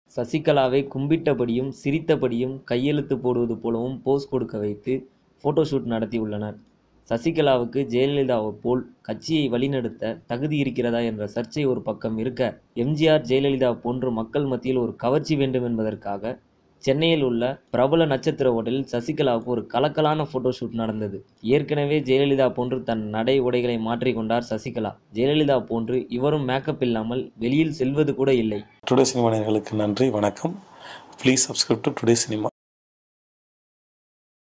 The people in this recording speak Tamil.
சசிகலாவை கும்பிட்டபடியும் சிரித்தபடியும் கையெழுத்து போடுவது போலவும் போஸ் கொடுக்க வைத்து போட்டோஷூட் நடத்தியுள்ளனர் சசிகலாவுக்கு ஜெயலலிதாவைப் போல் கட்சியை வழிநடத்த தகுதி இருக்கிறதா என்ற சர்ச்சை ஒரு பக்கம் இருக்க எம்ஜிஆர் ஜெயலலிதா போன்று மக்கள் மத்தியில் ஒரு கவர்ச்சி வேண்டும் என்பதற்காக சென்னையில் உள்ள பிரபல நட்சத்திர ஹோட்டலில் சசிகலாவுக்கு ஒரு கலக்கலான போட்டோஷூட் நடந்தது ஏற்கனவே ஜெயலலிதா போன்று தன் நடை உடைகளை மாற்றிக்கொண்டார் சசிகலா ஜெயலலிதா போன்று இவரும் மேக்கப் இல்லாமல் வெளியில் செல்வது கூட இல்லை டுடே சினிமா நேயர்களுக்கு நன்றி வணக்கம் please subscribe to today cinema